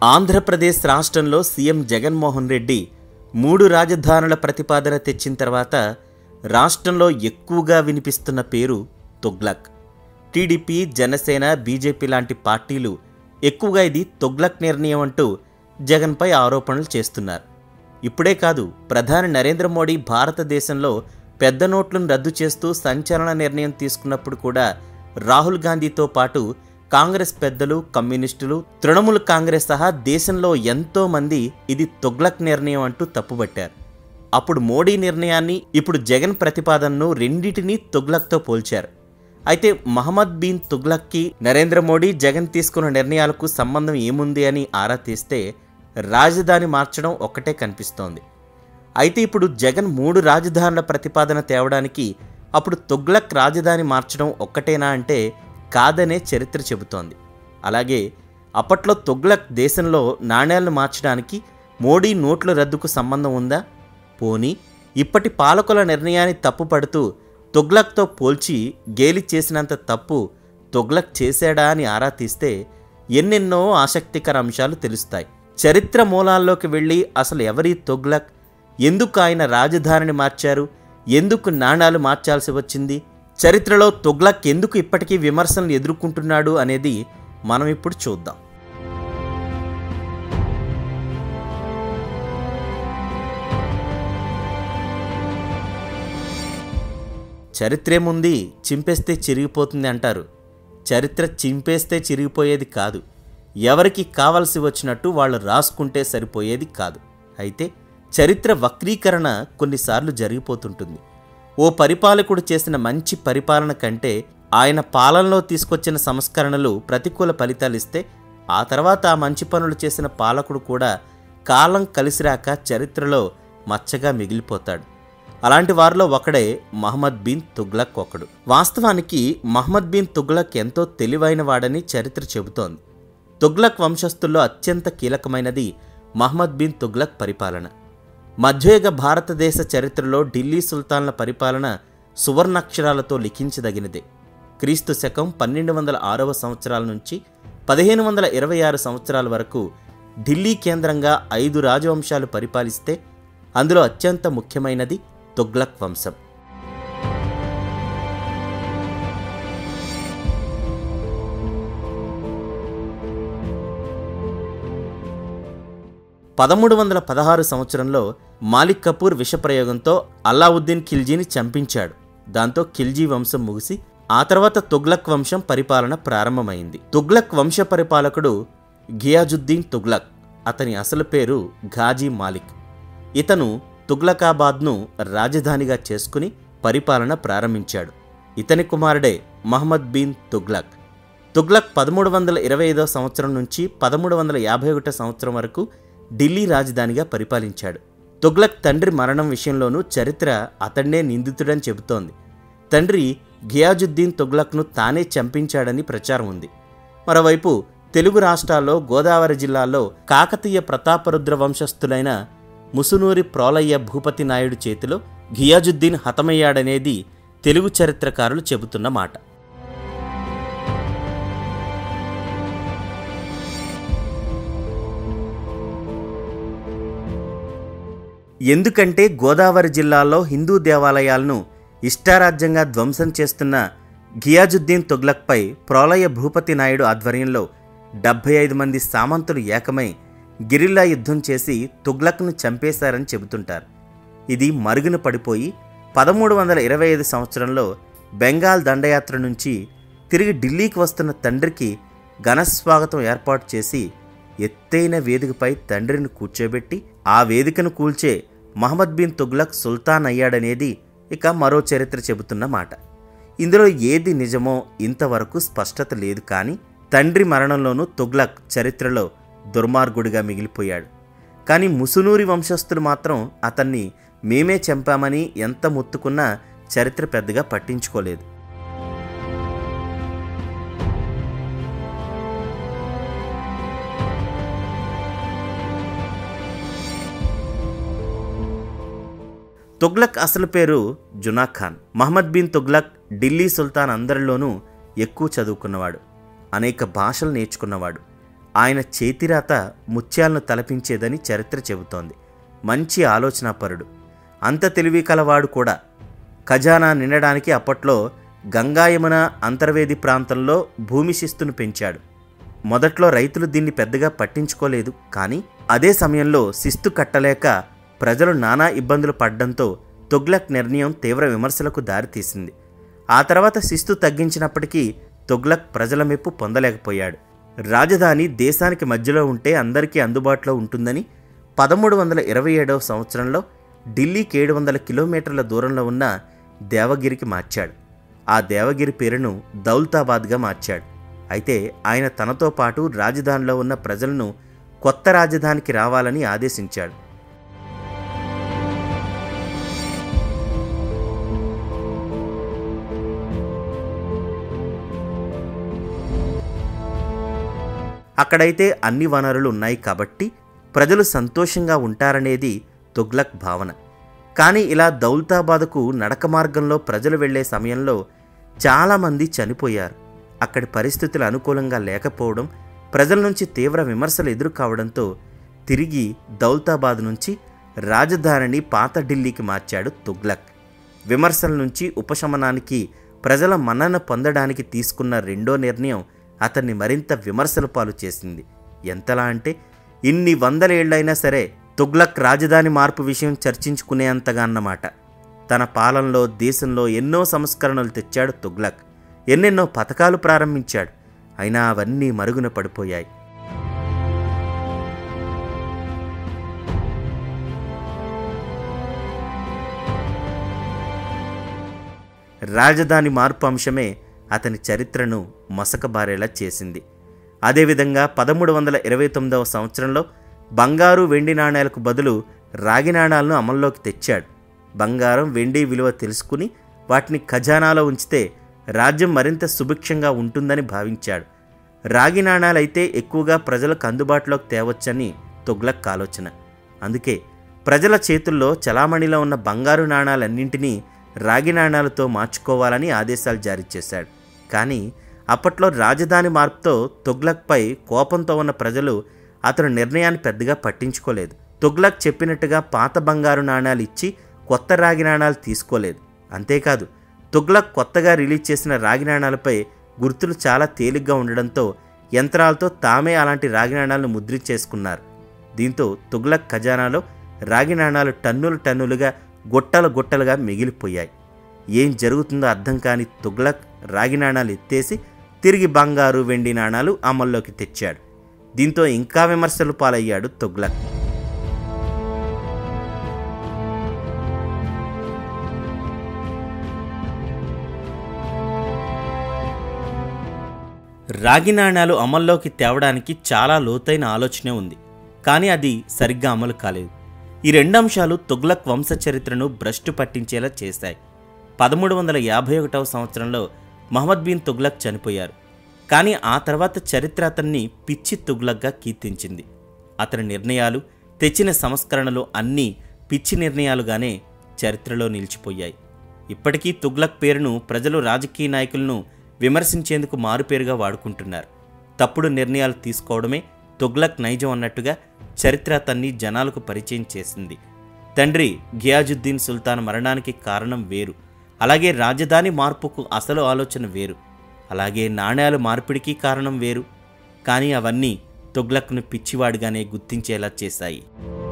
ఆంధ్రప్రదేశ్ రాష్ట్రంలో సీఎం జగన్మోహన్ రెడ్డి మూడు రాజధానుల ప్రతిపాదన తెచ్చిన తర్వాత రాష్ట్రంలో ఎక్కువగా వినిపిస్తున్న పేరు తుగ్లక్ టీడీపీ జనసేన బీజేపీ లాంటి పార్టీలు ఎక్కువగా ఇది తుగ్లక్ నిర్ణయం అంటూ జగన్పై ఆరోపణలు చేస్తున్నారు ఇప్పుడే కాదు ప్రధాని నరేంద్ర మోడీ భారతదేశంలో పెద్ద నోట్లను రద్దు చేస్తూ సంచలన నిర్ణయం తీసుకున్నప్పుడు కూడా రాహుల్ గాంధీతో పాటు కాంగ్రెస్ పెద్దలు కమ్యూనిస్టులు తృణమూల్ కాంగ్రెస్ సహా దేశంలో ఎంతో మంది ఇది తుగ్లక్ నిర్ణయం అంటూ తప్పుబట్టారు అప్పుడు మోడీ నిర్ణయాన్ని ఇప్పుడు జగన్ ప్రతిపాదనను రెండింటినీ తుగ్లక్తో పోల్చారు అయితే మహమ్మద్ బిన్ తుగ్లక్కి నరేంద్ర మోడీ జగన్ తీసుకున్న నిర్ణయాలకు సంబంధం ఏముంది అని ఆరా తీస్తే రాజధాని మార్చడం ఒక్కటే కనిపిస్తోంది అయితే ఇప్పుడు జగన్ మూడు రాజధానుల ప్రతిపాదన తేవడానికి అప్పుడు తుగ్లక్ రాజధాని మార్చడం ఒక్కటేనా అంటే కాదనే చరిత్ర చెబుతోంది అలాగే అప్పట్లో తుగ్లక్ దేశంలో నాణేలను మార్చడానికి మోడీ నోట్ల రద్దుకు సంబంధం ఉందా పోనీ ఇప్పటి పాలకుల నిర్ణయాన్ని తప్పుపడుతూ తుగ్లక్తో పోల్చి గేలి చేసినంత తప్పు తుగ్లక్ చేశాడా అని ఆరా తీస్తే ఎన్నెన్నో ఆసక్తికర అంశాలు తెలుస్తాయి చరిత్ర మూలాల్లోకి వెళ్ళి అసలు ఎవరి తుగ్లక్ ఎందుకు ఆయన రాజధానిని మార్చారు ఎందుకు నాణాలు మార్చాల్సి వచ్చింది చరిత్రలో తుగ్లక్ ఎందుకు ఇప్పటికీ విమర్శలను ఎదుర్కొంటున్నాడు అనేది మనం ఇప్పుడు చూద్దాం చరిత్రేముంది చింపేస్తే చిరిగిపోతుంది అంటారు చరిత్ర చింపేస్తే చిరిగిపోయేది కాదు ఎవరికి కావలసి వచ్చినట్టు వాళ్ళు రాసుకుంటే సరిపోయేది కాదు అయితే చరిత్ర వక్రీకరణ కొన్నిసార్లు జరిగిపోతుంటుంది ఓ పరిపాలకుడు చేసిన మంచి పరిపాలన కంటే ఆయన పాలనలో తీసుకొచ్చిన సంస్కరణలు ప్రతికూల ఫలితాలిస్తే ఆ తర్వాత ఆ మంచి పనులు చేసిన పాలకుడు కూడా కాలం కలిసిరాక చరిత్రలో మచ్చగా మిగిలిపోతాడు అలాంటి వారిలో ఒకడే మహమ్మద్ బిన్ తుగ్లక్ ఒకడు వాస్తవానికి మహమ్మద్ బిన్ తుగ్లక్ ఎంతో తెలివైన వాడని చరిత్ర చెబుతోంది తుగ్లక్ వంశస్థుల్లో అత్యంత కీలకమైనది మహమ్మద్ బిన్ తుగ్లక్ పరిపాలన మధ్యయుగ భారతదేశ చరిత్రలో ఢిల్లీ సుల్తాన్ల పరిపాలన సువర్ణాక్షరాలతో లిఖించదగినదే క్రీస్తు శకం పన్నెండు వందల ఆరవ సంవత్సరాల నుంచి పదిహేను వందల ఇరవై ఆరు సంవత్సరాల వరకు ఢిల్లీ కేంద్రంగా ఐదు రాజవంశాలు పరిపాలిస్తే అందులో అత్యంత ముఖ్యమైనది తుగ్లక్ వంశం పదమూడు వందల పదహారు సంవత్సరంలో మాలిక్ కపూర్ విషప్రయోగంతో అల్లావుద్దీన్ ఖిల్జీని చంపించాడు దాంతో ఖిల్జీ వంశం ముగిసి ఆ తర్వాత తుగ్లక్ వంశం పరిపాలన ప్రారంభమైంది తుగ్లక్ వంశ పరిపాలకుడు ఘియాజుద్దీన్ తుగ్లక్ అతని అసలు పేరు ఘాజీ మాలిక్ ఇతను తుగ్లకాబాద్ను రాజధానిగా చేసుకుని పరిపాలన ప్రారంభించాడు ఇతని కుమారుడే మహమ్మద్ బిన్ తుగ్లక్ తుగ్లక్ పదమూడు వందల ఇరవై ఐదో సంవత్సరం నుంచి పదమూడు వందల యాభై ఒకటో సంవత్సరం వరకు ఢిల్లీ రాజధానిగా పరిపాలించాడు తుగ్లక్ తండ్రి మరణం విషయంలోనూ చరిత్ర అతన్నే నిందితుడని చెబుతోంది తండ్రి ఘియాజుద్దీన్ తుగ్లక్ను తానే చంపించాడని ప్రచారం ఉంది మరోవైపు తెలుగు రాష్ట్రాల్లో గోదావరి జిల్లాలో కాకతీయ ప్రతాపరుద్ర వంశస్థులైన ముసునూరి ప్రోలయ్య భూపతి నాయుడు చేతిలో ఘియాజుద్దీన్ హతమయ్యాడనేది తెలుగు చరిత్రకారులు చెబుతున్న మాట ఎందుకంటే గోదావరి జిల్లాలో హిందూ దేవాలయాలను ఇష్టారాజ్యంగా ధ్వంసం చేస్తున్న ఘియాజుద్దీన్ తుగ్లక్పై ప్రోలయ భూపతి నాయుడు ఆధ్వర్యంలో డెబ్భై ఐదు మంది సామంతులు ఏకమై గిరిల్లా యుద్ధం చేసి తుగ్లక్ను చంపేశారని చెబుతుంటారు ఇది మరుగున పడిపోయి పదమూడు వందల ఇరవై ఐదు సంవత్సరంలో బెంగాల్ దండయాత్ర నుంచి తిరిగి ఢిల్లీకి వస్తున్న తండ్రికి ఘనస్వాగతం ఏర్పాటు చేసి ఎత్తైన వేదికపై తండ్రిని కూర్చోబెట్టి ఆ వేదికను కూల్చే మహమ్మద్ బిన్ తుగ్లక్ సుల్తాన్ అయ్యాడనేది ఇక మరో చరిత్ర చెబుతున్న మాట ఇందులో ఏది నిజమో ఇంతవరకు స్పష్టత లేదు కానీ తండ్రి మరణంలోనూ తుగ్లక్ చరిత్రలో దుర్మార్గుడిగా మిగిలిపోయాడు కానీ ముసునూరి వంశస్థులు మాత్రం అతన్ని మేమే చంపామని ఎంత మొత్తుకున్నా చరిత్ర పెద్దగా పట్టించుకోలేదు తుగ్లక్ అసలు పేరు జునా ఖాన్ మహమ్మద్ బిన్ తుగ్లక్ ఢిల్లీ సుల్తాన్ అందరిలోనూ ఎక్కువ చదువుకున్నవాడు అనేక భాషలు నేర్చుకున్నవాడు ఆయన చేతిరాత ముత్యాలను తలపించేదని చరిత్ర చెబుతోంది మంచి ఆలోచనాపరుడు అంత తెలివి కలవాడు కూడా ఖజానా నిండడానికి అప్పట్లో గంగాయమున అంతర్వేది ప్రాంతంలో భూమి శిస్తును పెంచాడు మొదట్లో రైతులు దీన్ని పెద్దగా పట్టించుకోలేదు కానీ అదే సమయంలో శిస్తు కట్టలేక ప్రజలు నానా ఇబ్బందులు పడ్డంతో తొగ్లక్ నిర్ణయం తీవ్ర విమర్శలకు దారితీసింది ఆ తర్వాత శిస్తు తగ్గించినప్పటికీ తొగ్లక్ ప్రజల మెప్పు పొందలేకపోయాడు రాజధాని దేశానికి మధ్యలో ఉంటే అందరికీ అందుబాటులో ఉంటుందని పదమూడు వందల ఇరవై ఏడవ సంవత్సరంలో ఢిల్లీకి ఏడు వందల కిలోమీటర్ల దూరంలో ఉన్న దేవగిరికి మార్చాడు ఆ దేవగిరి పేరును దౌల్తాబాద్గా మార్చాడు అయితే ఆయన తనతో పాటు రాజధానిలో ఉన్న ప్రజలను కొత్త రాజధానికి రావాలని ఆదేశించాడు అక్కడైతే అన్ని వనరులు ఉన్నాయి కాబట్టి ప్రజలు సంతోషంగా ఉంటారనేది తుగ్లక్ భావన కానీ ఇలా దౌల్తాబాద్కు నడక మార్గంలో ప్రజలు వెళ్ళే సమయంలో చాలామంది చనిపోయారు అక్కడి పరిస్థితులు అనుకూలంగా లేకపోవడం ప్రజల నుంచి తీవ్ర విమర్శలు ఎదురుకావడంతో తిరిగి దౌల్తాబాద్ నుంచి రాజధానిని పాత ఢిల్లీకి మార్చాడు తుగ్లక్ విమర్శల నుంచి ఉపశమనానికి ప్రజల మన్నన పొందడానికి తీసుకున్న రెండో నిర్ణయం అతన్ని మరింత విమర్శల పాలు చేసింది ఎంతలా అంటే ఇన్ని వందల ఏళ్లైనా సరే తుగ్లక్ రాజధాని మార్పు విషయం చర్చించుకునేంతగా అన్నమాట తన పాలనలో దేశంలో ఎన్నో సంస్కరణలు తెచ్చాడు తుగ్లక్ ఎన్నెన్నో పథకాలు ప్రారంభించాడు అయినా అవన్నీ మరుగున పడిపోయాయి రాజధాని మార్పు అంశమే అతని చరిత్రను మసకబారేలా చేసింది అదేవిధంగా పదమూడు వందల ఇరవై తొమ్మిదవ సంవత్సరంలో బంగారు వెండి నాణేలకు బదులు రాగి నాణాలను అమల్లోకి తెచ్చాడు బంగారం వెండి విలువ తెలుసుకుని వాటిని ఖజానాలో ఉంచితే రాజ్యం మరింత సుభిక్షంగా ఉంటుందని భావించాడు రాగి నాణాలైతే ఎక్కువగా ప్రజలకు అందుబాటులోకి తేవచ్చని తొగ్లక్ ఆలోచన అందుకే ప్రజల చేతుల్లో చలామణిలో ఉన్న బంగారు నాణాలన్నింటినీ రాగి నాణాలతో మార్చుకోవాలని ఆదేశాలు జారీ చేశాడు కానీ అప్పట్లో రాజధాని మార్పుతో తొగ్లక్పై కోపంతో ఉన్న ప్రజలు అతని నిర్ణయాన్ని పెద్దగా పట్టించుకోలేదు తొగ్లక్ చెప్పినట్టుగా పాత బంగారు నాణాలు ఇచ్చి కొత్త రాగి నాణాలు తీసుకోలేదు అంతేకాదు తుగ్లక్ కొత్తగా రిలీజ్ చేసిన రాగి నాణాలపై గుర్తులు చాలా తేలిగ్గా ఉండడంతో యంత్రాలతో తామే అలాంటి రాగి నాణాలను ముద్రించేసుకున్నారు దీంతో తుగ్లక్ ఖజానాలో రాగి నాణాలు టన్నులు టన్నులుగా గుట్టలు గుట్టలుగా మిగిలిపోయాయి ఏం జరుగుతుందో అర్థం కాని తుగ్లక్ రాగి నాణాలు ఎత్తేసి తిరిగి బంగారు వెండి నాణాలు అమల్లోకి తెచ్చాడు దీంతో ఇంకా విమర్శలు పాలయ్యాడు తుగ్లక్ రాగి నాణాలు అమల్లోకి తేవడానికి చాలా లోతైన ఆలోచనే ఉంది కానీ అది సరిగ్గా అమలు కాలేదు ఈ రెండు అంశాలు తుగ్లక్ వంశ చరిత్రను భ్రష్టు పట్టించేలా చేశాయి పదమూడు వందల యాభై ఒకటవ సంవత్సరంలో మహమ్మద్ బిన్ తుగ్లక్ చనిపోయారు కానీ ఆ తర్వాత చరిత్ర అతన్ని పిచ్చి తుగ్లక్గా కీర్తించింది అతని నిర్ణయాలు తెచ్చిన సంస్కరణలు అన్నీ పిచ్చి నిర్ణయాలుగానే చరిత్రలో నిలిచిపోయాయి ఇప్పటికీ తుగ్లక్ పేరును ప్రజలు రాజకీయ నాయకులను విమర్శించేందుకు మారుపేరుగా వాడుకుంటున్నారు తప్పుడు నిర్ణయాలు తీసుకోవడమే తుగ్లక్ నైజం అన్నట్టుగా చరిత్ర అతన్ని జనాలకు పరిచయం చేసింది తండ్రి ఘియాజుద్దీన్ సుల్తాన్ మరణానికి కారణం వేరు అలాగే రాజధాని మార్పుకు అసలు ఆలోచన వేరు అలాగే నాణేల మార్పిడికి కారణం వేరు కానీ అవన్నీ తుగ్లక్ను పిచ్చివాడిగానే గుర్తించేలా చేశాయి